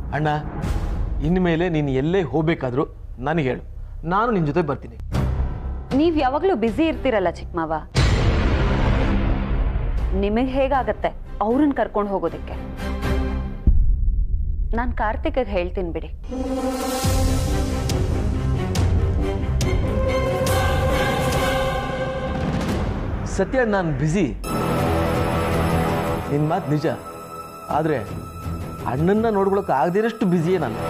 ಅಣ್ಣ ಇನ್ಮೇಲೆ ನೀನು ಎಲ್ಲೇ ಹೋಗ್ಬೇಕಾದ್ರೂ ನನಗೆ ಹೇಳು ನಾನು ನಿನ್ನ ಜೊತೆ ಬರ್ತೀನಿ ನೀವ್ ಯಾವಾಗ್ಲೂ ಬ್ಯುಸಿ ಇರ್ತೀರಲ್ಲ ಚಿಕ್ಕ ಮಾವ ನಿಮಗ್ ಹೇಗಾಗತ್ತೆ ಅವ್ರನ್ನ ಕರ್ಕೊಂಡು ಹೋಗೋದಕ್ಕೆ ನಾನ್ ಕಾರ್ತಿಕ್ಗೆ ಹೇಳ್ತೀನಿ ಬಿಡಿ ಸತ್ಯ ನಾನು ಬ್ಯುಸಿ ನಿನ್ನ ಮಾತು ನಿಜ ಆದರೆ ಅಣ್ಣನ್ನ ನೋಡ್ಕೊಳಕ್ಕೆ ಆಗದಿರಷ್ಟು ಬ್ಯುಸಿಯೇ ನಾನು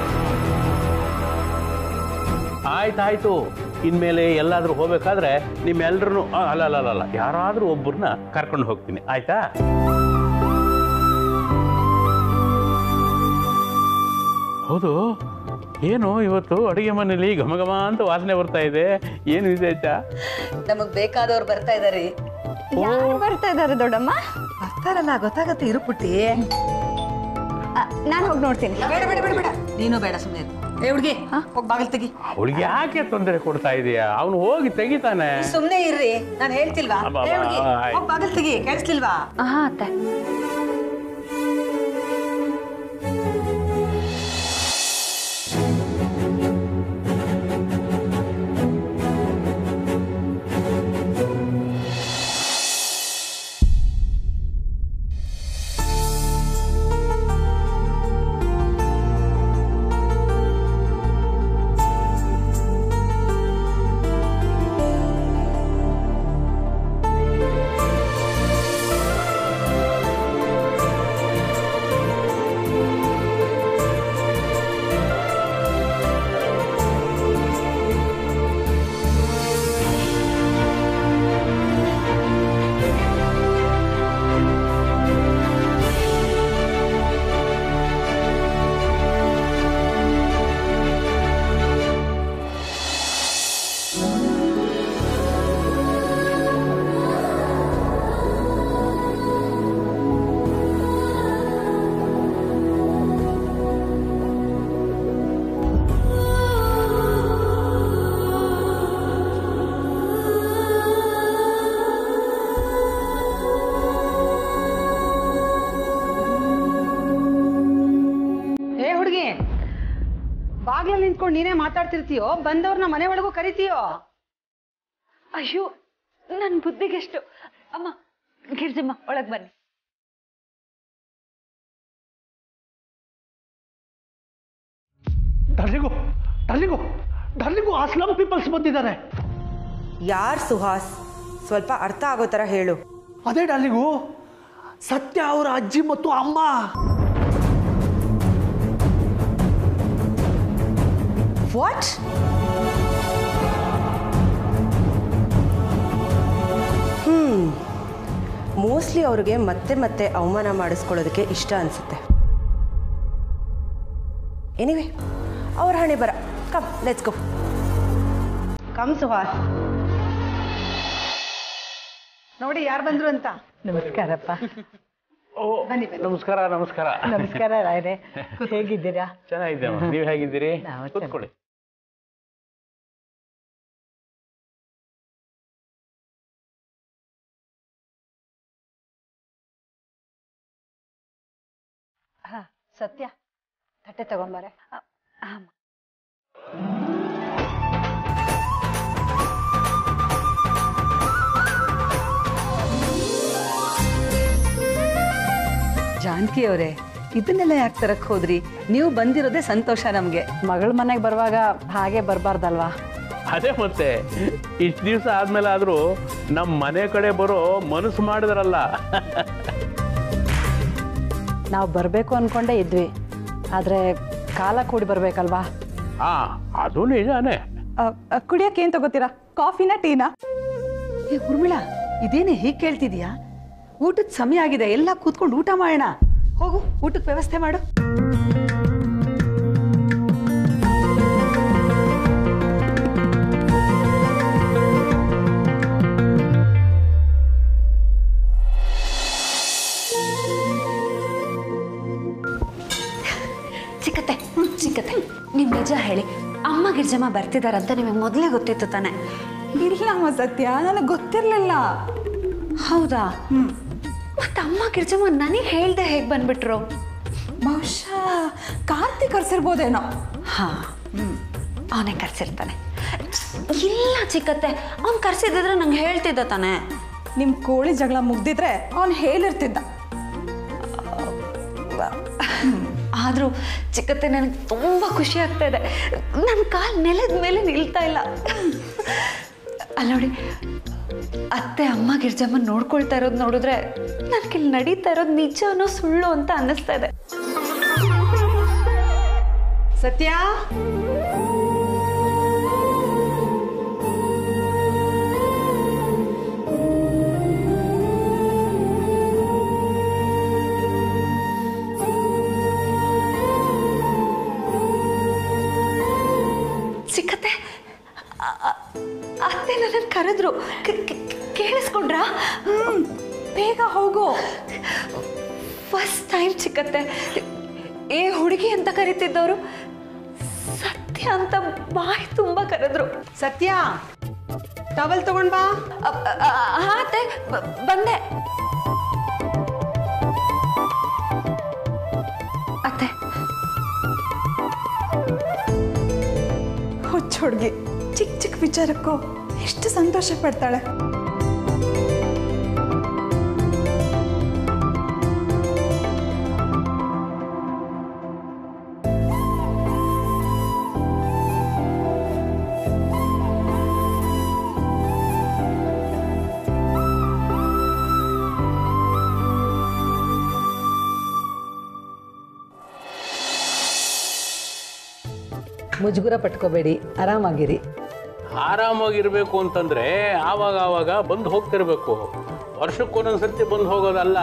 ಆಯ್ತಾಯ್ತು ಇನ್ಮೇಲೆ ಎಲ್ಲಾದ್ರೂ ಹೋಗ್ಬೇಕಾದ್ರೆ ನಿಮ್ಮೆಲ್ರೂ ಅಲ್ಲ ಅಲ್ಲ ಅಲ್ಲ, ಅಲ್ಲ ಯಾರಾದ್ರೂ ಒಬ್ಬರನ್ನ ಕರ್ಕೊಂಡು ಹೋಗ್ತೀನಿ ಆಯ್ತಾ ಹೌದು ಏನು ಇವತ್ತು ಅಡುಗೆ ಮನೇಲಿ ಘಮ ಘಮ ಅಂತ ವಾಸನೆ ಬರ್ತಾ ಇದೆ ಏನು ವಿಶೇಷ ನಮಗ್ ಬೇಕಾದವ್ರು ಬರ್ತಾ ಇದಾರೆ ಬರ್ತಾ ಇದಾರೆ ದೊಡ್ಡಮ್ಮ ಬರ್ತಾರಲ್ಲ ಗೊತ್ತಾಗತ್ತೆ ಇರು ಪುಟ್ಟಿ ನಾನು ಹೋಗಿ ನೋಡ್ತೀನಿ ಬೇಡ ಬೇಡ ಬೇಡ ಬೇಡ ನೀನು ಬೇಡ ಸುಮ್ಮನೆ ಏ ಹುಡ್ಗಿ ಹೋಗ್ ಬಾಗಿಲ್ ತೆಗಿ ಅವಳಿಗೆ ಯಾಕೆ ತೊಂದರೆ ಕೊಡ್ತಾ ಇದೀಯಾ ಅವನು ಹೋಗಿ ತೆಗಿತಾನೆ ಸುಮ್ನೆ ಇರ್ರಿ ನಾನು ಹೇಳ್ತಿಲ್ವಾ ಅಬ್ಬಾ, ಏ ಹುಡ್ಗಿ ಆಯ್ತು. ಹೋಗ್ ಬಾಗಿಲ್ ತೆಗಿ ಕೇಳಿಸ್ಲಿಲ್ವಾ ಹಾ ಅತ್ತೆ ಏ ಹುಡುಗಿ ಬಾಗ್ಲಲ್ಲಿ ನಿಂತ್ಕೊಂಡು ನೀನೇ ಮಾತಾಡ್ತಿರ್ತೀಯೋ ಬಂದವ್ರನ್ನ ಮನೆ ಒಳಗೂ ಕರಿತೀಯೋ ಅಯ್ಯೋ ನನ್ ಬುದ್ಧಿಗೆಷ್ಟು ಅಮ್ಮ ಗಿರ್ಜಮ್ಮ ಒಳಗ್ ಬನ್ನಿ ಡರ್ಲಿಂಗು ಡರ್ಲಿಂಗು ಡರ್ಲಿಂಗು ಆ ಸ್ಲಮ್ ಪೀಪಲ್ಸ್ ಬಂದಿದ್ದಾರೆ ಯಾರ್ ಸುಹಾಸ್ ಸ್ವಲ್ಪ ಅರ್ಥ ಆಗೋ ಥರ ಹೇಳು ಅದೇ ಡರ್ಲಿಂಗು ಸತ್ಯ ಅವರ ಅಜ್ಜಿ ಮತ್ತು ಅಮ್ಮ ವಾಟ್ ಹ್ಮ್ ಮೋಸ್ಟ್ಲಿ ಅವ್ರಿಗೆ ಮತ್ತೆ ಮತ್ತೆ ಅವಮಾನ ಮಾಡಿಸ್ಕೊಳ್ಳೋದಕ್ಕೆ ಇಷ್ಟ ಅನ್ಸುತ್ತೆ ಎನಿವೆ ಅವ್ರ ಹಣೆ ಬರ come let's go come Suhas ನೋಡಿ ಯಾರು ಬಂದ್ರು ಅಂತ ನಮಸ್ಕಾರಪ್ಪ ಓ ನಮಸ್ಕಾರ ನಮಸ್ಕಾರ ನಮಸ್ಕಾರ ರಾಯರೇ ಹೇಗಿದ್ದೀರಾ ಚೆನ್ನಾಗಿದ್ದೇವೆ ನೀವು ಹೇಗಿದ್ದೀರಿ ನಾವು ಚೆನ್ನಾಗಿ- ಕೂತ್ಕೊಳ್ಳಿ ಹಾ ಸತ್ಯ ತಟ್ಟೆ ತಗೊಂಬಾರೆ ಜಾನಕಿ ಅವರೇ ಇದನ್ನೆಲ್ಲ ಯಾಕೆ ತರಕ್ ಹೋದ್ರಿ ನೀವು ಬಂದಿರೋದೇ ಸಂತೋಷ ನಮ್ಗೆ ಮಗಳ ಮನೆಗೆ ಬರುವಾಗ ಹಾಗೆ ಬರಬಾರ್ದಲ್ವಾ ಅದೇ ಮತ್ತೆ ಇಷ್ಟು ದಿವಸ ಆದ್ಮೇಲೆ ಆದ್ರೂ ನಮ್ಮ ಮನೆ ಕಡೆ ಬರೋ ಮನಸ್ಸು ಮಾಡಿದ್ರಲ್ಲ ನಾವು ಬರಬೇಕು ಅನ್ಕೊಂಡೇ ಇದ್ವಿ ಆದರೆ ಕಾಲ ಕೂಡಿ ಬರಬೇಕಲ್ವಾ ಹಾ ಅದು ನಿಜಾನೇ ಕುಡಿಯೋಕೆ ಏನು ತಗೋತೀರಾ ಕಾಫಿನ ಟೀನಾ ಏ ಉರ್ಮಿಳಾ ಇದೇನೇ ಹೀಗೆ ಕೇಳ್ತಿದ್ಯಾ ಊಟದ ಸಮಯ ಆಗಿದೆ ಎಲ್ಲ ಕೂತ್ಕೊಂಡು ಊಟ ಮಾಡೋಣ ಹೋಗು ಊಟಕ್ಕೆ ವ್ಯವಸ್ಥೆ ಮಾಡು ಚಿಕ್ಕತ್ತೆ ಚಿಕ್ಕತ್ತೆ ನೀವು ನಿಜ ಹೇಳಿ ಅಮ್ಮ ಗಿರ್ಜಮ್ಮ ಬರ್ತಿದಾರಂತ ನಿಮಗೆ ಮೊದಲೇ ಗೊತ್ತಿತ್ತು ತಾನೆ ಇಲ್ಲ ಅಮ್ಮ ಸತ್ಯ ನನಗೆ ಗೊತ್ತಿರಲಿಲ್ಲ ಹೌದಾ ಮತ್ತೆ ಅಮ್ಮ ಗಿರ್ಜಮ್ಮ ನನಗೆ ಹೇಳ್ದೆ ಹೇಗೆ ಬಂದ್ಬಿಟ್ರು ಬಹುಶಃ ಕಾರ್ತಿಕ್ ಕರ್ಸಿರ್ಬೋದೇನೋ ಹಾ ಅವನೇ ಕರ್ಸಿರ್ತಾನೆ ಇಲ್ಲ ಚಿಕ್ಕತ್ತೆ ಅವ್ನು ಕರ್ಸಿದ್ರೆ ನಂಗೆ ಹೇಳ್ತಿದ್ದ ತಾನೆ ನಿಮ್ಮ ಕೋಳಿ ಜಗಳ ಮುಗ್ದಿದ್ರೆ ಅವನು ಹೇಳಿರ್ತಿದ್ದ ಆದರೂ ಚಿಕ್ಕತ್ತೆ ನನಗೆ ತುಂಬ ಖುಷಿ ಆಗ್ತಾ ಇದೆ ನನ್ನ ಕಾಲು ನೆಲದ ಮೇಲೆ ನಿಲ್ತಾ ಇಲ್ಲ ಅಲ್ಲ ನೋಡಿ ಅತ್ತೆ ಅಮ್ಮ ಗಿರ್ಜಮ್ಮ ನೋಡ್ಕೊಳ್ತಾ ಇರೋದು ನೋಡಿದ್ರೆ ನನಗೆ ಇಲ್ಲಿ ನಡೀತಾ ಇರೋದು ನಿಜನೋ ಸುಳ್ಳು ಅಂತ ಅನ್ನಿಸ್ತಾ ಇದೆ ಸತ್ಯ ಚಿಕ್ಕತ್ತೆ ಅ- ಅ- ಅತ್ತೆ ನನ್ನನ್ನು ಕರೆದ್ರು ಕ- ಕ- ಕೇಳಿಸ್ಕೊಂಡ್ರಾ ಬೇಗ ಹೋಗು ಫಸ್ಟ್ ಟೈಮ್ ಚಿಕ್ಕತ್ತೆ ಏ ಹುಡುಗಿ ಅಂತ ಕರಿತಿದ್ದವರು ಸತ್ಯ ಅಂತ ಬಾಯಿ ತುಂಬ ಕರೆದ್ರು ಸತ್ಯ ಟವಲ್ ತಗೊಂಡ್ ಬಾ ಅ- ಅ- ಅ- ಆ, ಅತ್ತೆ ಬ- ಬಂದೆ ಅತ್ತೆ ಹುಚ್ಚ ಹುಡುಗಿ ಚಿಕ್ಕ ಚಿಕ್ಕ ವಿಚಾರಕ್ಕೂ ಎಷ್ಟು ಸಂತೋಷ ಪಡ್ತಾಳೆ ಮುಜುಗುರ ಪಟ್ಕೋಬೇಡಿ ಆರಾಮಾಗಿರಿ ಆರಾಮಾಗಿರ್ಬೇಕು ಅಂತಂದ್ರೆ ಆವಾಗ ಆವಾಗ ಬಂದು ಹೋಗ್ತಿರ್ಬೇಕು ವರ್ಷಕ್ಕೊಂದೊಂದು ಸರ್ತಿ ಬಂದು ಹೋಗೋದಲ್ಲ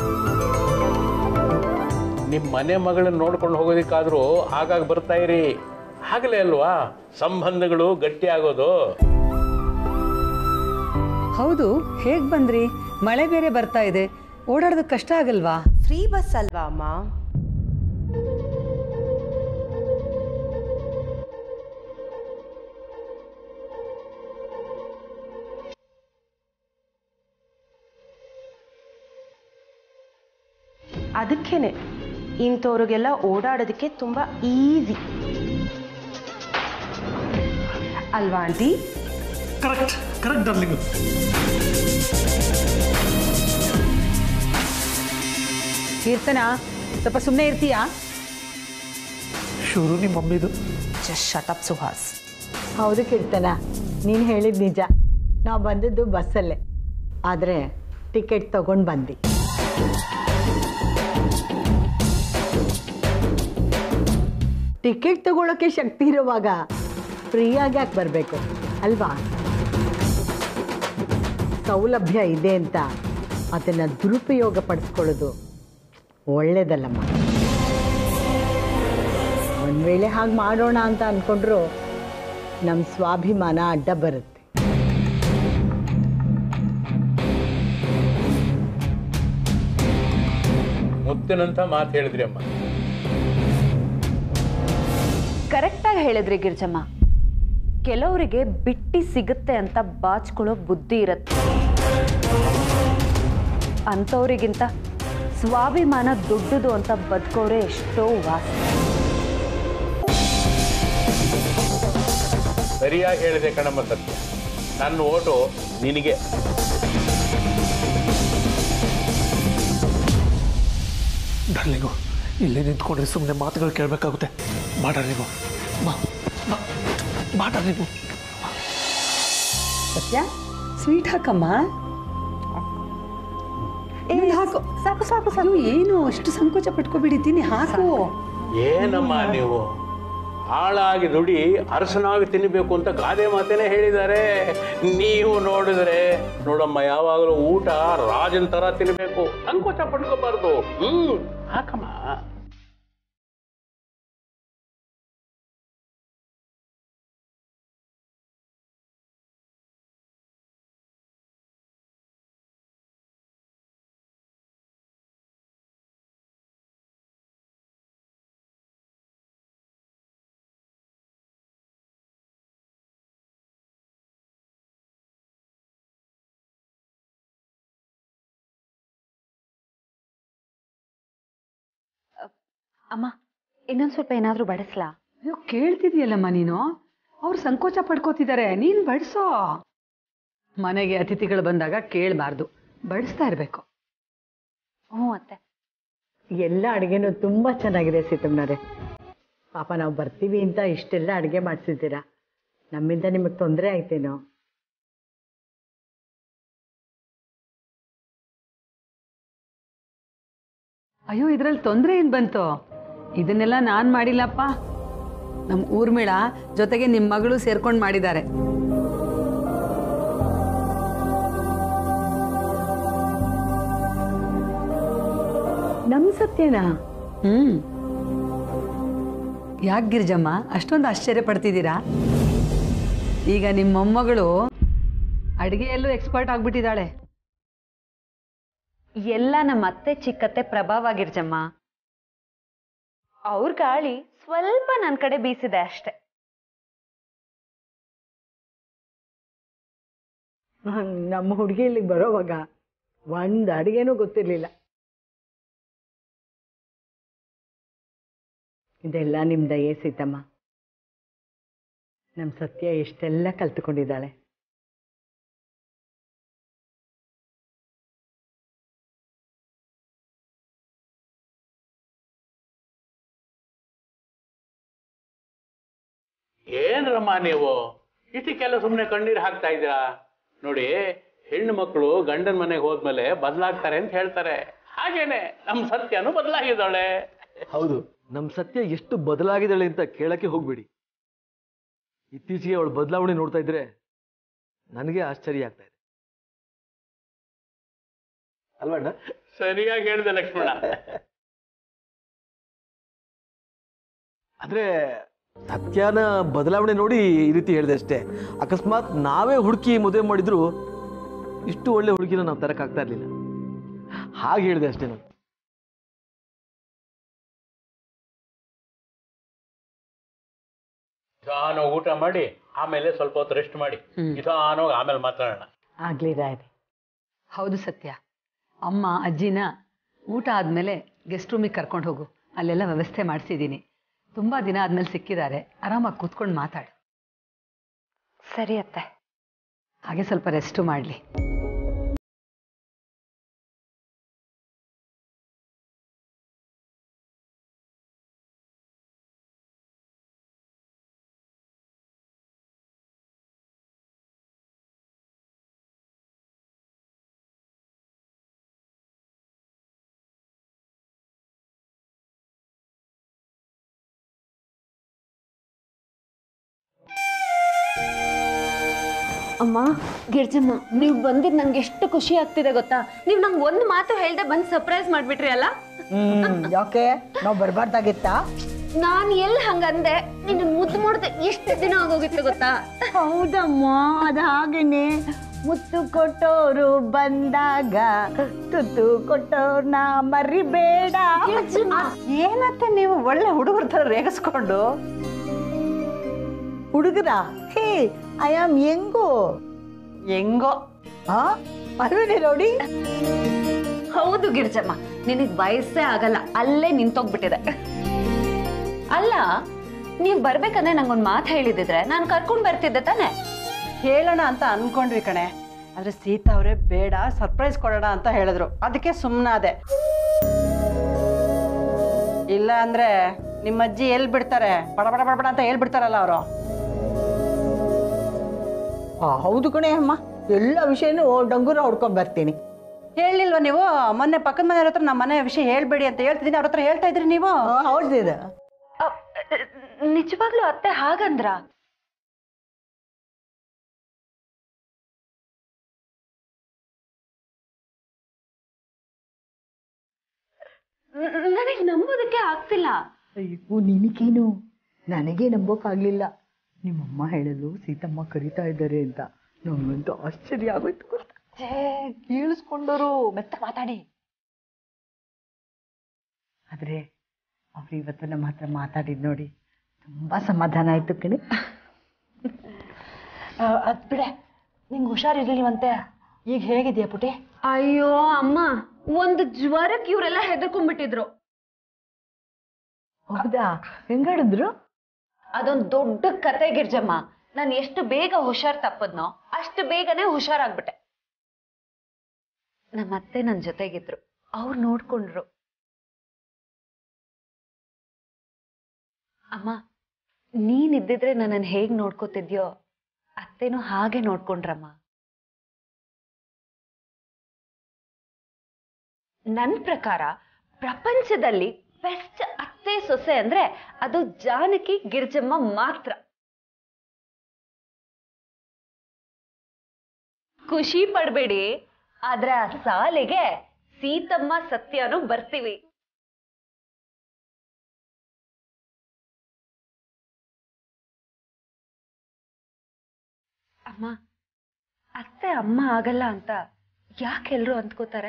ನಿಮ್ಮ ಮನೆ ಮಗಳನ್ನ ನೋಡ್ಕೊಂಡು ಹೋಗೋದಕ್ಕಾದ್ರೂ ಆಗಾಗ ಬರ್ತಾ ಇರಿ ಆಗಲೇ ಅಲ್ವಾ ಸಂಬಂಧಗಳು ಗಟ್ಟಿ ಆಗೋದು ಹೌದು ಹೇಗ್ ಬಂದ್ರಿ ಮಳೆ ಬೇರೆ ಬರ್ತಾ ಇದೆ ಓಡಾಡೋದಕ್ಕೆ ಕಷ್ಟ ಆಗಲ್ವಾ ಫ್ರೀ ಬಸ್ ಅಲ್ವಾ ಅಮ್ಮ ಅದಕ್ಕೇನೆ ಇಂಥವ್ರಿಗೆಲ್ಲ ಓಡಾಡೋದಕ್ಕೆ ತುಂಬ ಈಸಿ ಅಲ್ವಾ aunty correct correct darling Keerthana ಸ್ವಲ್ಪ ಸುಮ್ಮನೆ ಇರ್ತೀಯಾ ಶುರು ನಿಮ್ಮ ಮಮ್ಮಿದು ಜಸ್ಟ್ ಶಟಪ್ ಸುಹಾಸ್ ಹೌದು ಕೀರ್ತನ ನೀನು ಹೇಳಿದ ನಿಜ ನಾವು ಬಂದದ್ದು ಬಸ್ಸಲ್ಲೇ ಆದರೆ ಟಿಕೆಟ್ ತಗೊಂಡು ಬಂದ್ವಿ ಟಿಕೆಟ್ ತಗೊಳ್ಳೋಕೆ ಶಕ್ತಿ ಇರುವಾಗ ಫ್ರೀಯಾಗಿ ಯಾಕೆ ಬರಬೇಕು ಅಲ್ವಾ ಸೌಲಭ್ಯ ಇದೆ ಅಂತ ಅದನ್ನು ದುರುಪಯೋಗ ಪಡಿಸ್ಕೊಳ್ಳೋದು ಒಳ್ಳೇದಲ್ಲಮ್ಮ ಒಂದು ವೇಳೆ ಹಾಗೆ ಮಾಡೋಣ ಅಂತ ಅಂದ್ಕೊಂಡ್ರು ನಮ್ಮ ಸ್ವಾಭಿಮಾನ ಅಡ್ಡ ಬರುತ್ತೆ ಮುತ್ತಿನಂತ ಮಾತು ಹೇಳಿದ್ರಿ ಅಮ್ಮ ಕರೆಕ್ಟಾಗಿ ಹೇಳಿದ್ರಿ ಗಿರ್ಜಮ್ಮ ಕೆಲವರಿಗೆ ಬಿಟ್ಟಿ ಸಿಗುತ್ತೆ ಅಂತ ಬಾಚ್ಕೊಳ್ಳೋ ಬುದ್ಧಿ ಇರುತ್ತೆ ಅಂಥವ್ರಿಗಿಂತ ಸ್ವಾಭಿಮಾನ ದೊಡ್ಡದು ಅಂತ ಬದುಕೋರೆ ಎಷ್ಟೋ ವಾಸ ಸರಿಯಾಗಿ ಹೇಳಿದೆ ಕಣಮ್ಮ ಸತ್ಯ ನನ್ನ ಓಟು ನಿನಗೆ ಡಾರ್ಲಿಂಗು ಇಲ್ಲೇ ನಿಂತ್ಕೊಂಡ್ರೆ ಸುಮ್ಮನೆ ಮಾತುಗಳು ಕೇಳಬೇಕಾಗುತ್ತೆ ಬಾ ಡಾರ್ಲಿಂಗು ಬಾ ಬಾ ಬಾ ಡಾರ್ಲಿಂಗು ಸತ್ಯ ಸ್ವೀಟ್ ಹಾಕಮ್ಮ ಇನ್ನೊಂದ್ ಹಾಕು ಸಾಕು ಸಾಕು ಸಾಕು ಏನು ಅಷ್ಟು ಸಂಕೋಚ ಪಟ್ಕೋಬಿಡಿ ತಿನ್ನಿ ಹಾಕು ಏನಮ್ಮ ನೀವು ಹಾಳಾಗಿ ದುಡಿ ಅರಸನಾಗಿ ತಿನ್ನಬೇಕು ಅಂತ ಗಾದೆ ಮಾತೇನೆ ಹೇಳಿದ್ದಾರೆ ನೀವು ನೋಡಿದ್ರೆ ನೋಡಮ್ಮ ಯಾವಾಗಲೂ ಊಟ ರಾಜನ್ ತರ ತಿನ್ನಬೇಕು ಸಂಕೋಚ ಪಡ್ಕೋಬಾರ್ದು ಹ್ಮ್ ಹಾಕಮ್ಮ ಅಮ್ಮ ಇನ್ನೊಂದು ಸ್ವಲ್ಪ ಏನಾದರೂ ಬಡಿಸ್ಲಾ ಅಯ್ಯೋ ಕೇಳ್ತಿದ್ಯಲ್ಲಮ್ಮ ನೀನು ಅವ್ರು ಸಂಕೋಚ ಪಡ್ಕೋತಿದ್ದಾರೆ ನೀನು ಬಡಿಸೋ ಮನೆಗೆ ಅತಿಥಿಗಳು ಬಂದಾಗ ಕೇಳಬಾರ್ದು ಬಡಿಸ್ತಾ ಇರಬೇಕು ಹ್ಞೂ ಅತ್ತೆ ಎಲ್ಲ ಅಡುಗೆನೂ ತುಂಬ ಚೆನ್ನಾಗಿದೆ ಸೀತಮ್ಮನವ್ರೆ ಪಾಪ ನಾವು ಬರ್ತೀವಿ ಅಂತ ಇಷ್ಟೆಲ್ಲ ಅಡುಗೆ ಮಾಡಿಸಿದ್ದೀರಾ ನಮ್ಮಿಂದ ನಿಮಗೆ ತೊಂದರೆ ಆಯ್ತೇನೋ ಅಯ್ಯೋ ಇದ್ರಲ್ಲಿ ತೊಂದರೆ ಏನು ಬಂತು ಇದನ್ನೆಲ್ಲ ನಾನು ಮಾಡಿಲ್ಲಪ್ಪ ನಮ್ಮ ಊರ್ಮಿಳ ಜೊತೆಗೆ ನಿಮ್ಮ ಮಗಳು ಸೇರ್ಕೊಂಡು ಮಾಡಿದ್ದಾರೆ ನಮ್ಮ ಸತ್ಯನಾ ಹ್ಮ್ ಯಾಕೆ ಗಿರಿಜಮ್ಮ ಅಷ್ಟೊಂದು ಆಶ್ಚರ್ಯ ಪಡ್ತಿದ್ದೀರಾ ಈಗ ನಿಮ್ಮ ಮೊಮ್ಮಗಳು ಅಡುಗೆಯಲ್ಲೂ ಎಕ್ಸ್ಪರ್ಟ್ ಆಗ್ಬಿಟ್ಟಿದ್ದಾಳೆ ಎಲ್ಲ ನಮ್ಮ ಅತ್ತೆ ಚಿಕ್ಕತ್ತೆ ಪ್ರಭಾವ ಗಿರ್ಜಮ್ಮ ಅವ್ರ ಗಾಳಿ ಸ್ವಲ್ಪ ನನ್ನ ಕಡೆ ಬೀಸಿದೆ ಅಷ್ಟೆ ನಮ್ಮ ಹುಡುಗಿ ಇಲ್ಲಿಗೆ ಬರೋವಾಗ ಒಂದು ಅಡುಗೆನೂ ಗೊತ್ತಿರಲಿಲ್ಲ ಇದೆಲ್ಲ ನಿಮ್ಮ ದಯೆ ಸೀತಮ್ಮ ನಮ್ಮ ಸತ್ಯ ಎಷ್ಟೆಲ್ಲ ಕಲ್ತ್ಕೊಂಡಿದ್ದಾಳೆ ಏನ್ರಮ್ಮ ನೀವು ಇಷ್ಟಕ್ಕೆಲ್ಲ ಸುಮ್ಮನೆ ಕಣ್ಣೀರು ಹಾಕ್ತಾ ಇದ್ದೀರಾ ನೋಡಿ ಹೆಣ್ಣು ಮಕ್ಕಳು ಗಂಡನ ಮನೆಗೆ ಹೋದ್ಮೇಲೆ ಬದಲಾಗ್ತಾರೆ ಅಂತ ಹೇಳ್ತಾರೆ ಹಾಗೇನೆ ನಮ್ಮ ಸತ್ಯನೂ ಬದಲಾಗಿದ್ದಾಳೆ ಹೌದು ನಮ್ಮ ಸತ್ಯ ಎಷ್ಟು ಬದಲಾಗಿದ್ದಾಳೆ ಅಂತ ಕೇಳಕ್ಕೆ ಹೋಗ್ಬೇಡಿ ಇತ್ತೀಚೆಗೆ ಅವಳು ಬದಲಾವಣೆ ನೋಡ್ತಾ ಇದ್ರೆ ನನಗೆ ಆಶ್ಚರ್ಯ ಆಗ್ತಾ ಇದೆ ಅಲ್ವಾ ಅಣ್ಣ ಸರಿಯಾಗಿ ಹೇಳಿದೆ ಲಕ್ಷ್ಮಣ ಅಂದ್ರೆ ಸತ್ಯನ ಬದಲಾವಣೆ ನೋಡಿ ಈ ರೀತಿ ಹೇಳಿದೆ ಅಷ್ಟೇ ಅಕಸ್ಮಾತ್ ನಾವೇ ಹುಡುಕಿ ಮದುವೆ ಮಾಡಿದ್ರು ಇಷ್ಟು ಒಳ್ಳೆ ಹುಡುಗಿನ ನಾವು ತರಕ್ಕಾಗ್ತಾ ಇರ್ಲಿಲ್ಲ ಹಾಗೆ ಹೇಳಿದೆ ಅಷ್ಟೇ ನಾನು ನಿಧಾನ ಊಟ ಮಾಡಿ ಆಮೇಲೆ ಸ್ವಲ್ಪ ಹೊತ್ತು ರೆಸ್ಟ್ ಮಾಡಿ ನಿಧಾನವಾಗಿ ಆಮೇಲೆ ಮಾತಾಡೋಣ ಆಗಲಿ ರಾಯ್ರಿ ಹೌದು ಸತ್ಯ ಅಮ್ಮ ಅಜ್ಜಿನ ಊಟ ಆದಮೇಲೆ ಗೆಸ್ಟ್ ರೂಮಿಗೆ ಕರ್ಕೊಂಡು ಹೋಗು ಅಲ್ಲೆಲ್ಲ ವ್ಯವಸ್ಥೆ ಮಾಡಿಸಿದ್ದೀನಿ ತುಂಬ ದಿನ ಆದಮೇಲೆ ಸಿಕ್ಕಿದ್ದಾರೆ ಆರಾಮಾಗಿ ಕೂತ್ಕೊಂಡು ಮಾತಾಡು ಸರಿ ಅತ್ತೆ ಹಾಗೆ ಸ್ವಲ್ಪ ರೆಸ್ಟು ಮಾಡಲಿ ಅಮ್ಮ ಗಿರ್ಜಮ್ಮ ನೀವು ಬಂದಿದ್ದು ನಂಗೆ ಎಷ್ಟು ಖುಷಿ ಆಗ್ತಿದೆ ಗೊತ್ತಾ ನೀವು ನಂಗೆ ಒಂದು ಮಾತು ಹೇಳ್ದೆ ಬಂದು ಸರ್ಪ್ರೈಸ್ ಮಾಡಿಬಿಟ್ರಿ ಅಲ್ಲ ಹ್ಮ್ ಯಾಕೆ ನಾವು ಬರಬಾರ್ದಾಗಿತ್ತಾ ನಾನು ಎಲ್ಲಿ ಹಂಗಂದೆ ನಿನ್ನ ಮುದ್ದು ಮಾಡಿದೆ ಎಷ್ಟು ದಿನ ಆಗೋಗಿತ್ತು ಗೊತ್ತಾ ಹೌದಮ್ಮ ಅದು ಹಾಗೇನೆ ಮುತ್ತು ಕೊಟ್ಟೋರು ಬಂದಾಗ ತುತ್ತು ಕೊಟ್ಟೋರ್ನ ಮರಿಬೇಡ ಏನತ್ತೆ ನೀವು ಒಳ್ಳೆ ಹುಡುಗರ ಥರ ರೇಗಿಸ್ಕೊಂಡು ಹುಡುಗರ ಹೇ ಐ ಆಮ್ ಹೆಂಗು ಹೆಂಗೋ ಆ ಅಲ್ವೇನೆ ನೋಡಿ ಹೌದು ಗಿರ್ಜಮ್ಮ ನಿನಗ್ ವಯಸ್ಸೇ ಆಗಲ್ಲ ಅಲ್ಲೇ ನಿಂತೋಗ್ಬಿಟ್ಟಿದೆ ಅಲ್ಲ ನೀವ್ ಬರ್ಬೇಕಂದ್ರೆ ನಂಗೊಂದ್ ಮಾತು ಹೇಳಿದಿದ್ರೆ ನಾನು ಕರ್ಕೊಂಡ್ ಬರ್ತಿದ್ದೆ ತಾನೆ ಹೇಳೋಣ ಅಂತ ಅನ್ಕೊಂಡ್ವಿ ಕಣೆ ಆದ್ರೆ ಸೀತಾ ಅವರೇ ಬೇಡ ಸರ್ಪ್ರೈಸ್ ಕೊಡೋಣ ಅಂತ ಹೇಳಿದ್ರು ಅದಕ್ಕೆ ಸುಮ್ಮನಾದೆ ಇಲ್ಲ ಅಂದ್ರೆ ನಿಮ್ಮ ಅಜ್ಜಿ ಎಲ್ಲಿ ಬಿಡ್ತಾರೆ ಬಡ ಬಡ ಬಡ ಬಡ ಅಂತ ಹೇಳ್ಬಿಡ್ತಾರಲ್ಲ ಅವರು ಆ, ಹೌದು ಕಣೆ ಅಮ್ಮ ಎಲ್ಲ ವಿಷಯನೂ ಡಂಗೂರ ಹೊಡ್ಕೊಂಡ್ ಬರ್ತೀನಿ ಹೇಳಿಲ್ವಾ ನೀವು ಮೊನ್ನೆ ಪಕ್ಕದ ಮನೆಯವ್ರ ಹತ್ರ ನಮ್ಮ ಮನೆ ವಿಷಯ ಹೇಳ್ಬೇಡಿ ಅಂತ ಹೇಳ್ತಿದ್ದೀನಿ ಅವ್ರ ಹತ್ರ ಹೇಳ್ತಾ ಇದ್ರಿ ನೀವು ಹೌದಿದ ನಿಜವಾಗ್ಲೂ ಅತ್ತೆ ಹಾಗಂದ್ರ ನನಗೆ ನಂಬೋದಕ್ಕೆ ಆಗ್ತಿಲ್ಲ ಅಯ್ಯೋ ನಿನಗೇನು ನನಗೆ ನಂಬೋಕ್ಕಾಗ್ಲಿಲ್ಲ ನಿಮ್ಮಮ್ಮ ಹೇಳಲು ಸೀತಮ್ಮ ಕರಿತಾ ಇದ್ದಾರೆ ಅಂತ ನಂಗಂತೂ ಆಶ್ಚರ್ಯ ಆಗೋಯ್ತು ಗೊತ್ತಾ ಕೇಳಿಸ್ಕೊಂಡರು ಮೆತ್ತ ಮಾತಾಡಿ ಆದ್ರೆ ಅವ್ರು ಇವತ್ತು ನಮ್ಮ ಹತ್ರ ಮಾತಾಡಿದ್ ನೋಡಿ ತುಂಬಾ ಸಮಾಧಾನ ಆಯ್ತು ಕಣೆ ಅದ್ ಬಿಡೆ ನಿಂಗೆ ಹುಷಾರಿರ್ಲಿಲ್ವಂತೆ ಈಗ ಹೇಗಿದ್ಯಾ ಪುಟಿ ಅಯ್ಯೋ ಅಮ್ಮ ಒಂದು ಜ್ವರಕ್ಕೆ ಇವರೆಲ್ಲ ಹೆದರ್ಕೊಂಡ್ಬಿಟ್ಟಿದ್ರು ಹೌದಾ ಹೆಂಗಾಡಿದ್ರು ಅದೊಂದು ದೊಡ್ಡ ಕತೆ ಗಿರ್ಜಮ್ಮ ನಾನು ಎಷ್ಟು ಬೇಗ ಹುಷಾರ್ ತಪ್ಪದ್ನೋ ಅಷ್ಟು ಬೇಗನೆ ಹುಷಾರಾಗ್ಬಿಟ್ಟೆ ನಮ್ಮ ಅತ್ತೆ ನನ್ನ ಜೊತೆಗಿದ್ರು ಅವ್ರು ನೋಡ್ಕೊಂಡ್ರು ಅಮ್ಮ ನೀನಿದ್ದಿದ್ರೆ ನನ್ನನ್ನು ಹೇಗ್ ನೋಡ್ಕೋತಿದ್ಯೋ ಅತ್ತೆನೂ ಹಾಗೆ ನೋಡ್ಕೊಂಡ್ರಮ್ಮ ನನ್ ಪ್ರಕಾರ ಪ್ರಪಂಚದಲ್ಲಿ ಬೆಸ್ಟ್ ಅತ್ತೆ ಸೊಸೆ ಅಂದ್ರೆ ಅದು ಜಾನಕಿ ಗಿರ್ಜಮ್ಮ ಮಾತ್ರ ಖುಷಿ ಪಡ್ಬೇಡಿ ಆದ್ರೆ ಆ ಸಾಲಿಗೆ ಸೀತಮ್ಮ ಸತ್ಯನು ಬರ್ತೀವಿ ಅಮ್ಮ ಅತ್ತೆ ಅಮ್ಮ ಆಗಲ್ಲ ಅಂತ ಯಾಕೆಲ್ರು ಅಂದ್ಕೋತಾರೆ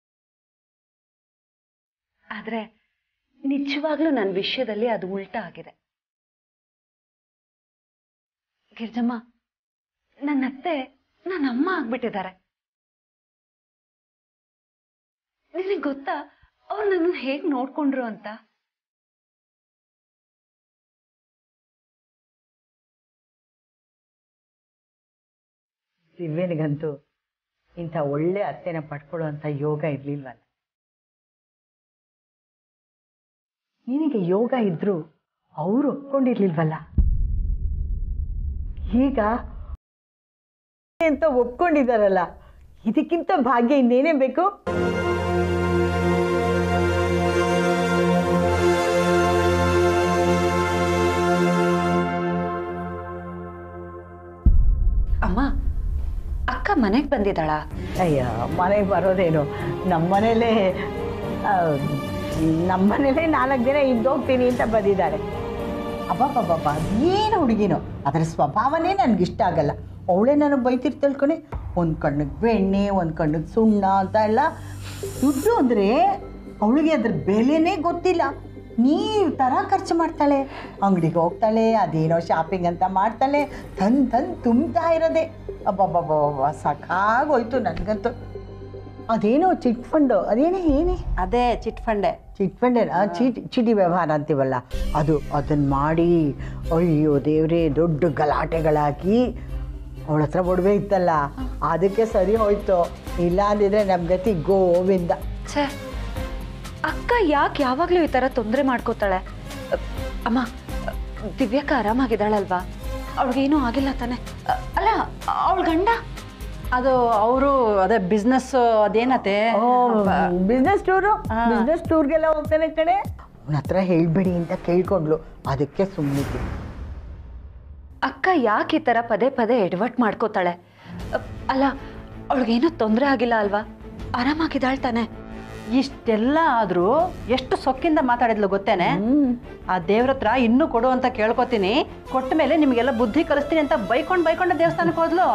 ಆದ್ರೆ ನಿಜವಾಗ್ಲೂ ನನ್ನ ವಿಷಯದಲ್ಲಿ ಅದು ಉಲ್ಟಾ ಆಗಿದೆ ಗಿರ್ಜಮ್ಮ ನನ್ನ ಅತ್ತೆ ನನ್ನ ಅಮ್ಮ ಆಗ್ಬಿಟ್ಟಿದ್ದಾರೆ ನಿನಗೆ ಗೊತ್ತಾ ಅವ್ರು ನನ್ನನ್ನು ಹೇಗ್ ನೋಡ್ಕೊಂಡ್ರು ಅಂತ ದಿವ್ಯನಿಗಂತೂ ಇಂಥ ಒಳ್ಳೆ ಅತ್ತೆನ ಪಡ್ಕೊಳ್ಳುವಂಥ ಯೋಗ ಇರ್ಲಿಲ್ವಲ್ಲ ನಿನಗೆ ಯೋಗ ಇದ್ರು ಅವರು ಒಪ್ಕೊಂಡಿರ್ಲಿಲ್ವಲ್ಲ ಈಗ ಅಂತ ಒಪ್ಕೊಂಡಿದಾರಲ್ಲ ಇದಕ್ಕಿಂತ ಭಾಗ್ಯ ಇನ್ನೇನೇ ಬೇಕು ಅಮ್ಮ ಅಕ್ಕ ಮನೆಗೆ ಬಂದಿದ್ದಾಳ ಅಯ್ಯ ಮನೆಗೆ ಬರೋದೇನು ನಮ್ಮನೇಲೇ ನಮ್ಮನೇಲೇ ನಾಲ್ಕು ದಿನ ಇದ್ದೋಗ್ತೀನಿ ಅಂತ ಬಂದಿದ್ದಾರೆ ಅಬ್ಬಬ್ಬಬ್ಬ ಏನು ಹುಡುಗಿನೋ ಅದರ ಸ್ವಭಾವನೇ ನನಗೆ ಇಷ್ಟ ಆಗಲ್ಲ ಅವಳೇ ನನಗೆ ಬೈತಿರ್ತಾಳೆ ಕಣೆ ಒಂದು ಕಣ್ಣಿಗೆ ಬೆಣ್ಣೆ ಒಂದು ಕಣ್ಣಿಗೆ ಸುಣ್ಣ ಅಂತ ಎಲ್ಲ ದುಡ್ಡು ಅಂದರೆ ಅವಳಿಗೆ ಅದ್ರ ಬೆಲೆನೇ ಗೊತ್ತಿಲ್ಲ ನೀರು ಥರ ಖರ್ಚು ಮಾಡ್ತಾಳೆ ಅಂಗಡಿಗೆ ಹೋಗ್ತಾಳೆ ಅದೇನೋ ಶಾಪಿಂಗ್ ಅಂತ ಮಾಡ್ತಾಳೆ ತಂದು ತಂದು ತುಂಬ್ತಾ ಇರೋದೆ ಅಬ್ಬಬ್ಬಬ್ಬ ಸಾಕಾಗೋಯ್ತು ನನಗಂತೂ ಅದೇನೋ ಚಿಟ್ ಫಂಡು ಅದೇನೇ ಏನೇ ಅದೇ ಚಿಟ್ ಫಂಡೆ ಚಿಟ್ ಫಂಡ್ ಚೀಟಿ ಚೀಟಿ ವ್ಯವಹಾರ ಅಂತೀವಲ್ಲ ಅದು ಅದನ್ನು ಮಾಡಿ ಅಯ್ಯೋ ದೇವ್ರೇ ದೊಡ್ಡ ಗಲಾಟೆಗಳಾಕಿ ಅವಳ ಹತ್ರ ಒಡವೆ ಇತ್ತಲ್ಲ ಅದಕ್ಕೆ ಸರಿ ಹೋಯ್ತು ಇಲ್ಲ ಅಂದಿದ್ರೆ ನಮ್ಮ ಗತಿ ಗೋವಿಂದ ಛೇ ಅಕ್ಕ ಯಾಕೆ ಯಾವಾಗ್ಲೂ ಈ ತರ ತೊಂದರೆ ಮಾಡ್ಕೋತಾಳೆ ಅ, ಅಮ್ಮ ದಿವ್ಯಕ್ಕ ಆರಾಮಾಗಿದ್ದಾಳಲ್ವಾ ಅವಳಿಗೇನೂ ಆಗಿಲ್ಲ ತಾನೆ ಅ, ಅಲ್ಲ ಅವಳ ಗಂಡ ಅದು ಅವರು ಅದೇ ಬಿಸ್ನೆಸ್ ಅದೇನತೆ ಬಿಸ್ನೆಸ್ ಟೂರು ಬಿಸ್ನೆಸ್ ಟೂರ್ಗೆಲ್ಲ ಹೋಗ್ತಾನೆ ಕಣೆ ಅವನ ಹತ್ರ ಹೇಳ್ಬೇಡಿ ಅಂತ ಕೇಳ್ಕೊಂಡ್ಲು ಅದಕ್ಕೆ ಸುಮ್ಮನಿದ್ದೆ ಅಕ್ಕ ಯಾಕೆ ಈ ತರ ಪದೇ ಪದೇ ಎಡವಟ್ ಮಾಡ್ಕೋತಾಳೆ ಅ, ಅಲ್ಲ ಅವಳಿಗೇನೂ ತೊಂದರೆ ಆಗಿಲ್ಲ ಅಲ್ವಾ ಆರಾಮಾಗಿದ್ದಾಳ್ ತಾನೆ ಇಷ್ಟೆಲ್ಲ ಆದ್ರೂ ಎಷ್ಟು ಸೊಕ್ಕಿಂದ ಮಾತಾಡಿದ್ಲು ಗೊತ್ತೇನೆ ಆ ದೇವ್ರ ಹತ್ರ ಇನ್ನೂ ಕೊಡು ಅಂತ ಕೇಳ್ಕೊತೀನಿ ಕೊಟ್ಟ ಮೇಲೆ ನಿಮಗೆಲ್ಲ ಬುದ್ಧಿ ಕಲಿಸ್ತೀನಿ ಅಂತ ಬೈಕೊಂಡು ಬೈಕೊಂಡು ದೇವಸ್ಥಾನಕ್ಕೆ ಹೋದ್ಲು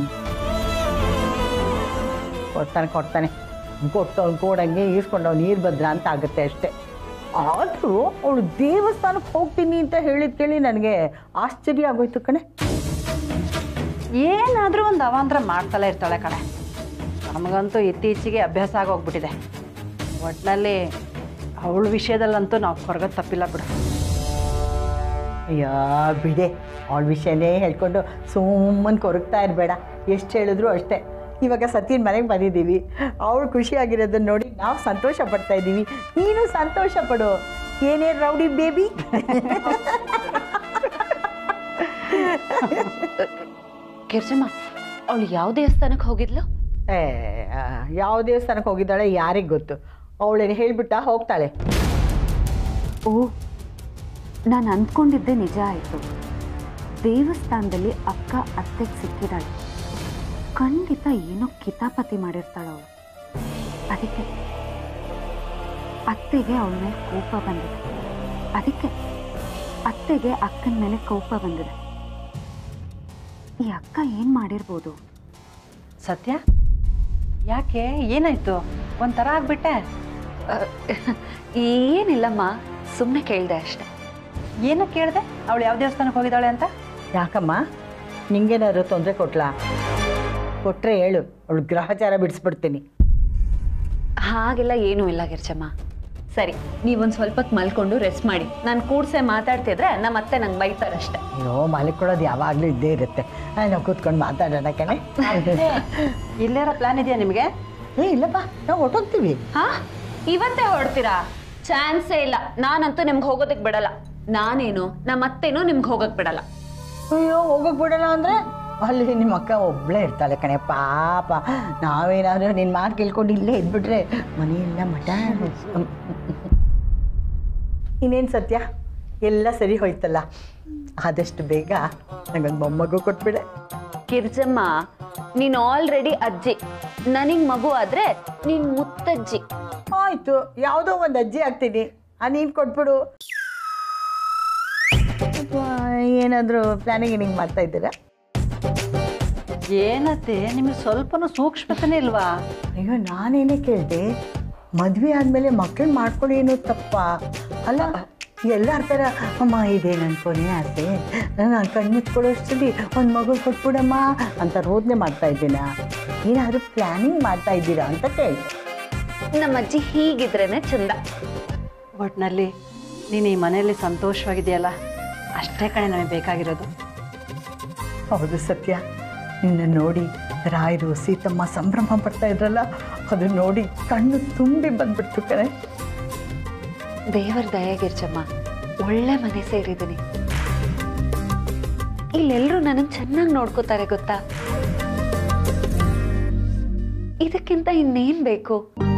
ಕೊಡ್ತಾನೆ ಕೊಡ್ತಾನೆ ಕೊಟ್ಟವ್ನು ಕೊಡಂಗೆ ಈಸ್ಕೊಂಡವ್ ನೀರು ಭದ್ರ ಅಂತ ಆಗುತ್ತೆ ಅಷ್ಟೇ ಆದರೂ ಅವಳು ದೇವಸ್ಥಾನಕ್ಕೆ ಹೋಗ್ತೀನಿ ಅಂತ ಹೇಳಿದ್ ಕೇಳಿ ನನಗೆ ಆಶ್ಚರ್ಯ ಆಗೋಯ್ತು ಕಣೆ ಏನಾದರೂ ಒಂದು ಅವಾಂತರ ಮಾಡ್ತಲೇ ಇರ್ತಾಳೆ ಕಣೆ ನಮಗಂತೂ ಇತ್ತೀಚೆಗೆ ಅಭ್ಯಾಸ ಆಗೋಗ್ಬಿಟ್ಟಿದೆ ಒಟ್ಟಿನಲ್ಲಿ ಅವಳ ವಿಷಯದಲ್ಲಂತೂ ನಾವು ಹೊರಗೋದು ತಪ್ಪಿಲ್ಲ ಬಿಡು ಅಯ್ಯೋ ಬಿಡೆ ಅವಳ ವಿಷಯನೇ ಹೇಳ್ಕೊಂಡು ಸುಮ್ಮನೆ ಕೊರಗ್ತಾ ಇರಬೇಡ ಎಷ್ಟು ಹೇಳಿದ್ರು ಅಷ್ಟೇ ಇವಾಗ ಸತ್ಯನ ಮನೆಗೆ ಬಂದಿದ್ದೀವಿ ಅವಳು ಖುಷಿಯಾಗಿರೋದನ್ನ ನೋಡಿ ನಾವು ಸಂತೋಷ ಪಡ್ತಾ ಇದ್ದೀವಿ ನೀನು ಸಂತೋಷ ಪಡು ಏನೇ ರೌಡಿ ಬೇಬಿ ಗಿರ್ಜಮ್ಮ ಅವಳು ಯಾವ ದೇವಸ್ಥಾನಕ್ಕೆ ಹೋಗಿದ್ಲು ಏ ಯಾವ ದೇವಸ್ಥಾನಕ್ಕೆ ಹೋಗಿದ್ದಾಳೆ ಯಾರಿಗೆ ಗೊತ್ತು ಅವಳೇನು ಹೇಳ್ಬಿಟ್ಟ ಹೋಗ್ತಾಳೆ ಓ ನಾನು ಅಂದ್ಕೊಂಡಿದ್ದೆ ನಿಜ ಆಯಿತು ದೇವಸ್ಥಾನದಲ್ಲಿ ಅಕ್ಕ ಅತ್ತೆಗೆ ಸಿಕ್ಕಿದಾಳೆ ಖಂಡಿತ ಏನೋ ಕಿತಾಪತಿ ಮಾಡಿರ್ತಾಳೆ ಅವಳು ಅದಕ್ಕೆ ಅತ್ತೆಗೆ ಅವಳ ಮೇಲೆ ಕೋಪ ಬಂದಿದೆ ಅದಕ್ಕೆ ಅತ್ತೆಗೆ ಅಕ್ಕನ ಮೇಲೆ ಕೋಪ ಬಂದಿದೆ ಈ ಅಕ್ಕ ಏನು ಮಾಡಿರ್ಬೋದು ಸತ್ಯ ಯಾಕೆ ಏನಾಯ್ತು ಒಂಥರ ಆಗ್ಬಿಟ್ಟೆ ಏನಿಲ್ಲಮ್ಮ ಸುಮ್ಮನೆ ಕೇಳಿದೆ ಅಷ್ಟೆ ಏನು ಕೇಳಿದೆ ಅವಳು ಯಾವ ದೇವಸ್ಥಾನಕ್ಕೆ ಹೋಗಿದ್ದಾಳೆ ಅಂತ ಯಾಕಮ್ಮ ನಿಂಗೇನಾದ್ರು ತೊಂದರೆ ಕೊಟ್ಲಾ ಕೊಟ್ರೆ ಹೇಳು ಅವಳು ಗ್ರಹಚಾರ ಬಿಡಿಸ್ಬಿಡ್ತೀನಿ ಹಾಗೆಲ್ಲ ಏನೂ ಇಲ್ಲ ಗಿರ್ಜಮ್ಮ ಸರಿ ನೀವೊಂದು ಸ್ವಲ್ಪ ಹೊತ್ತು ಮಲ್ಕೊಂಡು ರೆಸ್ಟ್ ಮಾಡಿ ನಾನು ಕೂಡ್ಸೆ ಮಾತಾಡ್ತಿದ್ರೆ ನಮ್ಮ ಅತ್ತೆ ನಂಗೆ ಬೈತಾರಷ್ಟೆ ಅಯ್ಯೋ ಮಲ್ಕೊಳ್ಳೋದು ಯಾವಾಗಲೂ ಇದ್ದೇ ಇರುತ್ತೆ ನಾವು ಕೂತ್ಕೊಂಡು ಮಾತಾಡೋಣ ಕಣೆ ಇಲ್ಲೇರೋ ಪ್ಲಾನ್ ಇದೆಯಾ ನಿಮಗೆ ಏ ಇಲ್ಲಪ್ಪ ನಾವು ಹೊಟ್ಟೋಗ್ತೀವಿ ಹಾ ಇವತ್ತೇ ಹೊರಡ್ತೀರಾ ಚಾನ್ಸೇ ಇಲ್ಲ ನಾನಂತೂ ನಿಮ್ಗೆ ಹೋಗೋದಕ್ಕೆ ಬಿಡಲ್ಲ ನಾನೇನು ನಮ್ಮ ಅತ್ತೇನು ನಿಮ್ಗೆ ಹೋಗಕ್ ಬಿಡಲ್ಲ ಅಯ್ಯೋ ಹೋಗಕ್ ಬಿಡೋಣ ಅಂದ್ರೆ ಅಲ್ಲಿ ನಿಮ್ಮ ಅಕ್ಕ ಒಬ್ಳೇ ಇರ್ತಾಳೆ ಕಣೆ ಪಾಪ ನಾವೇನಾದ್ರೂ ನಿನ್ನ ಮಾತು ಕೇಳ್ಕೊಂಡು ಇಲ್ಲೇ ಇದ್ಬಿಟ್ರೆ ಮನೆಯೆಲ್ಲ ಮಠ ಇನ್ನೇನು ಸತ್ಯ ಎಲ್ಲ ಸರಿ ಹೋಯ್ತಲ್ಲ ಆದಷ್ಟು ಬೇಗ ನಂಗೊಂದು ಮೊಮ್ಮಗು ಕೊಟ್ಬಿಡೆ ಗಿರ್ಜಮ್ಮ ನೀನು ಆಲ್ರೆಡಿ ಅಜ್ಜಿ ನನಗ್ ಮಗು ಆದ್ರೆ ನೀನ್ ಮುತ್ತಜ್ಜಿ ಆಯ್ತು ಯಾವುದೋ ಒಂದು ಅಜ್ಜಿ ಆಗ್ತೀನಿ ಆ ನೀನು ಕೊಟ್ಬಿಡು ಅಥವಾ ಏನಾದರೂ ಪ್ಲಾನಿಂಗ್ ನಿಂಗೆ ಮಾಡ್ತಾ ಇದ್ದೀರಾ ಏನತ್ತೆ ನಿಮಗೆ ಸ್ವಲ್ಪನೂ ಸೂಕ್ಷ್ಮತೆನೇ ಇಲ್ವಾ ಅಯ್ಯೋ ನಾನೇನೇ ಕೇಳಿದೆ ಮದುವೆ ಆದಮೇಲೆ ಮಕ್ಕಳು ಮಾಡ್ಕೊಳ್ಳಿ ಏನೋ ತಪ್ಪ ಅಲ್ಲ ಎಲ್ಲರ ಥರ ಅಮ್ಮ ಇದೇನು ಅನ್ಕೊನೆ ಆಸೆ ನಾನು ಕಣ್ಮುಚ್ಕೊಳ್ಳೋಷ್ಟರಲ್ಲಿ ಒಂದು ಮಗು ಕೊಟ್ಬಿಡಮ್ಮ ಅಂತ ರೋದನೆ ಮಾಡ್ತಾ ಇದ್ದೀನ ಏನಾದರೂ ಪ್ಲ್ಯಾನಿಂಗ್ ಮಾಡ್ತಾ ಇದ್ದೀರಾ ಅಂತ ಕೇಳಿದೆ ನಮ್ಮ ಅಜ್ಜಿ ಹೀಗಿದ್ರೇನೆ ಚಂದ ಒಟ್ಟಿನಲ್ಲಿ ನೀನು ಈ ಮನೆಯಲ್ಲಿ ಸಂತೋಷವಾಗಿದೆಯಲ್ಲ ಅಷ್ಟೇ ಕಣೆ ನಮಗೆ ಬೇಕಾಗಿರೋದು ಹೌದು ಸತ್ಯ ನಿನ್ನ ನೋಡಿ ರಾಯರು ಸೀತಮ್ಮ ಸಂಭ್ರಮ ಪಡ್ತಾ ಇದ್ರಲ್ಲ ಅದು ನೋಡಿ ಕಣ್ಣು ತುಂಬಿ ಬಂದ್ಬಿಡ್ತು ಕಣೆ ದೇವರ ದಯಾಗಿರ್ಜಮ್ಮ ಒಳ್ಳೆ ಮನೆ ಸೇರಿದ್ದೀನಿ ಇಲ್ಲೆಲ್ಲರೂ ನನ್ನ ಚೆನ್ನಾಗಿ ನೋಡ್ಕೋತಾರೆ ಗೊತ್ತಾ ಇದಕ್ಕಿಂತ ಇನ್ನೇನ್ ಬೇಕು